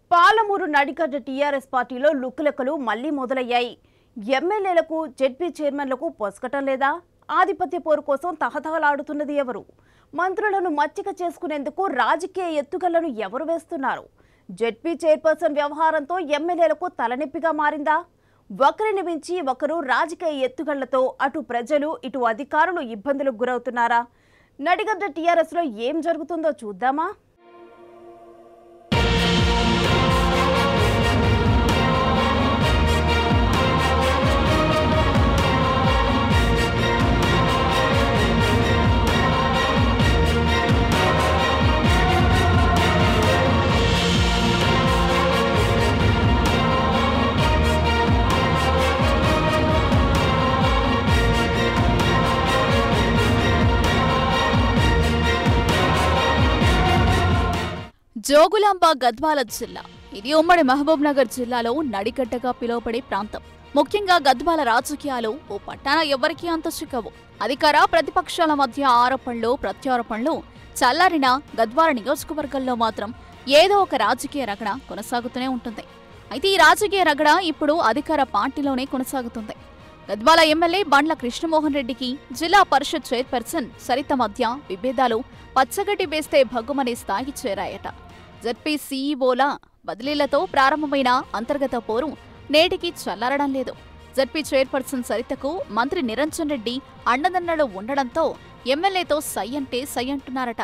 Palamuru నడిగడ్డ TRS పార్టీలో లుక్కులెక్కలు మళ్లీ మొదలయ్యాయి ఎమ్మెల్యేలకు జెడ్పీ చైర్మన్లకు పొసకటం లేదా ఆధిపత్య పోరు కోసం తహతహలాడుతున్నది ఎవరు మంత్రులను మచ్చిక చేసుకునేందుకు రాజకీయ ఎత్తుగళ్లను ఎవరు వేస్తున్నారు జెడ్పీ చైర్పర్సన్ వ్యవహారంతో ఎమ్మెల్యేలకు తలనొప్పిగా మారిందా ఒకరిని మించి ఒకరు రాజకీయ ఎత్తుగళ్లతో అటు ప్రజలు ఇటు అధికారులు ఇబ్బందులకు గురవుతున్నారా నడిగడ్డ టీఆర్ఎస్లో ఏం జరుగుతుందో చూద్దామా జోగులాంబ గద్వాల జిల్లా ఇది ఉమ్మడి మహబూబ్ నగర్ జిల్లాలో నడిగడ్డగా పిలువబడే ప్రాంతం ముఖ్యంగా గద్వాల రాజకీయాలు ఓ పట్టాన ఎవరికీ అంత చిక్కవు అధికార ప్రతిపక్షాల మధ్య ఆరోపణలు ప్రత్యారోపణలు చల్లారిన గద్వాల నియోజకవర్గంలో మాత్రం ఏదో ఒక రాజకీయ రగడ కొనసాగుతూనే ఉంటుంది అయితే ఈ రాజకీయ రగడ ఇప్పుడు అధికార పార్టీలోనే కొనసాగుతుంది గద్వాల ఎమ్మెల్యే బండ్ల కృష్ణమోహన్ రెడ్డికి జిల్లా పరిషత్ చైర్పర్సన్ సరిత మధ్య విభేదాలు పచ్చగడ్డి వేస్తే భగ్గుమనే స్థాయికి చేరాయట జడ్పీ సీఈఓల బదిలీలతో ప్రారంభమైన అంతర్గత పోరు నేటికి చల్లారడం లేదు జడ్పీ చైర్పర్సన్ సరితకు మంత్రి నిరంజన్ రెడ్డి అండదండలు ఉండడంతో ఎమ్మెల్యేతో సై అంటే సై అంటున్నారట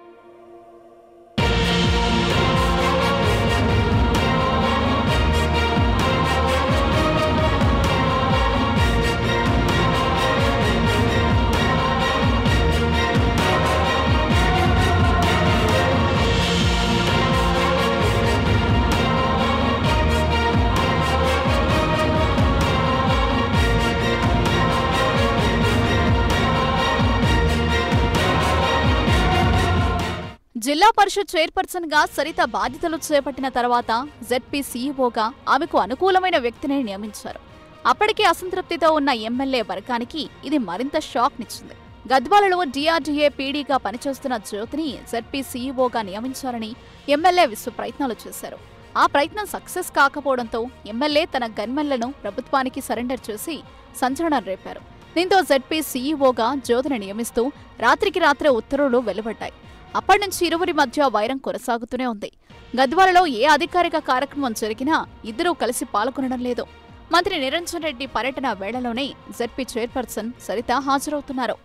జిల్లా పరిషత్ చైర్పర్సన్ గా సరిత బాధ్యతలు చేపట్టిన తర్వాత జెడ్పీ సీఈఓగా ఆమెకు అనుకూలమైన వ్యక్తిని నియమించారు అప్పటికే అసంతృప్తితో ఉన్న ఎమ్మెల్యే వర్గానికి ఇది మరింత షాక్ నిచ్చింది గద్వాలలో డీఆర్డీఏ పీడీగా పనిచేస్తున్న జ్యోతిని జెడ్పీ సీఈఓగా నియమించాలని ఎమ్మెల్యే విశ్వ ప్రయత్నాలు చేశారు ఆ ప్రయత్నం సక్సెస్ కాకపోవడంతో ఎమ్మెల్యే తన గన్మెన్లను ప్రభుత్వానికి సరెండర్ చేసి సంచలనం రేపారు దీంతో జెడ్పీ సీఈఓగా జ్యోతిని నియమిస్తూ రాత్రికి రాత్రే ఉత్తర్వులు వెలువడ్డాయి అప్పటి నుంచి ఇరువురి మధ్య వైరం కొనసాగుతూనే ఉంది గద్వాలలో ఏ అధికారిక కార్యక్రమం జరిగినా ఇద్దరూ కలిసి పాల్గొనడం లేదు మంత్రి నిరంజన్ రెడ్డి పర్యటన వేళలోనే జెడ్పీ చైర్పర్సన్ సరిత హాజరవుతున్నారు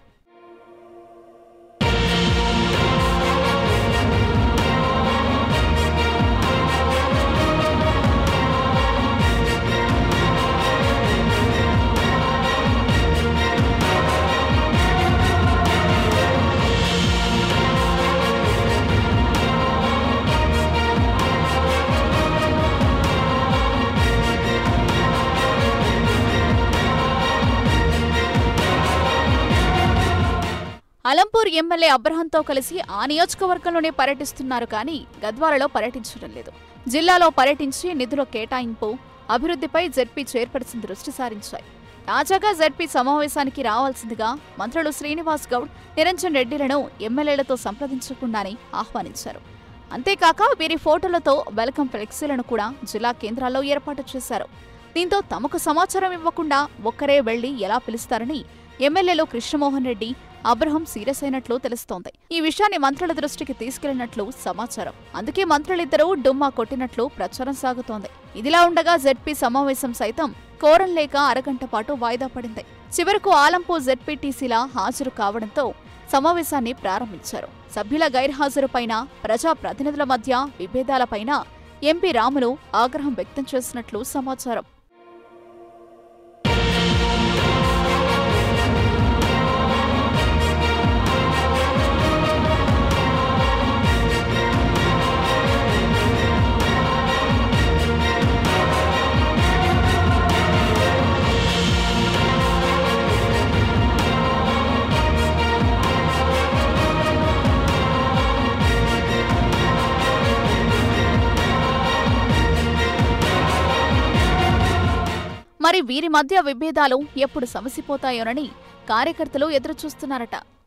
అలంపూర్ ఎమ్మెల్యే అబ్రహంతో కలిసి ఆ నియోజకవర్గంలోనే పర్యటిస్తున్నారు కానీ గద్వాలలో పర్యటించడం లేదు జిల్లాలో పర్యటించి నిధుల కేటాయింపు అభివృద్ధిపై జెడ్పీ చైర్పర్సన్ దృష్టి సారించాయి తాజాగా జెడ్పీ సమావేశానికి రావాల్సిందిగా మంత్రులు శ్రీనివాస్ గౌడ్ నిరంజన్ రెడ్డిలను ఎమ్మెల్యేలతో సంప్రదించకుండానే ఆహ్వానించారు అంతేకాక వీరి ఫోటోలతో వెల్కమ్ ఫ్లెక్సీలను కూడా జిల్లా కేంద్రాల్లో ఏర్పాటు చేశారు దీంతో తమకు సమాచారం ఇవ్వకుండా ఒక్కరే వెళ్లి ఎలా పిలుస్తారని ఎమ్మెల్యేలు కృష్ణమోహన్ రెడ్డి అబ్రహం సీరియస్ అయినట్లు తెలుస్తోంది ఈ విషయాన్ని మంత్రుల దృష్టికి తీసుకెళ్లినట్లు సమాచారం అందుకే మంత్రులిద్దరూ డుమ్మా కొట్టినట్లు ప్రచారం సాగుతోంది ఇదిలా ఉండగా జెడ్పీ సమావేశం సైతం కోరం లేక అరగంట పాటు వాయిదా పడింది చివరకు ఆలంపూర్ జెడ్పీటీసీలా హాజరు కావడంతో సమావేశాన్ని ప్రారంభించారు సభ్యుల గైర్హాజరుపైన ప్రజా ప్రతినిధుల మధ్య విభేదాలపైన ఎంపీ రాములు ఆగ్రహం వ్యక్తం చేసినట్లు సమాచారం మరి వీరి మధ్య విభేదాలు ఎప్పుడు సమసిపోతాయోనని కార్యకర్తలు ఎదురుచూస్తున్నారట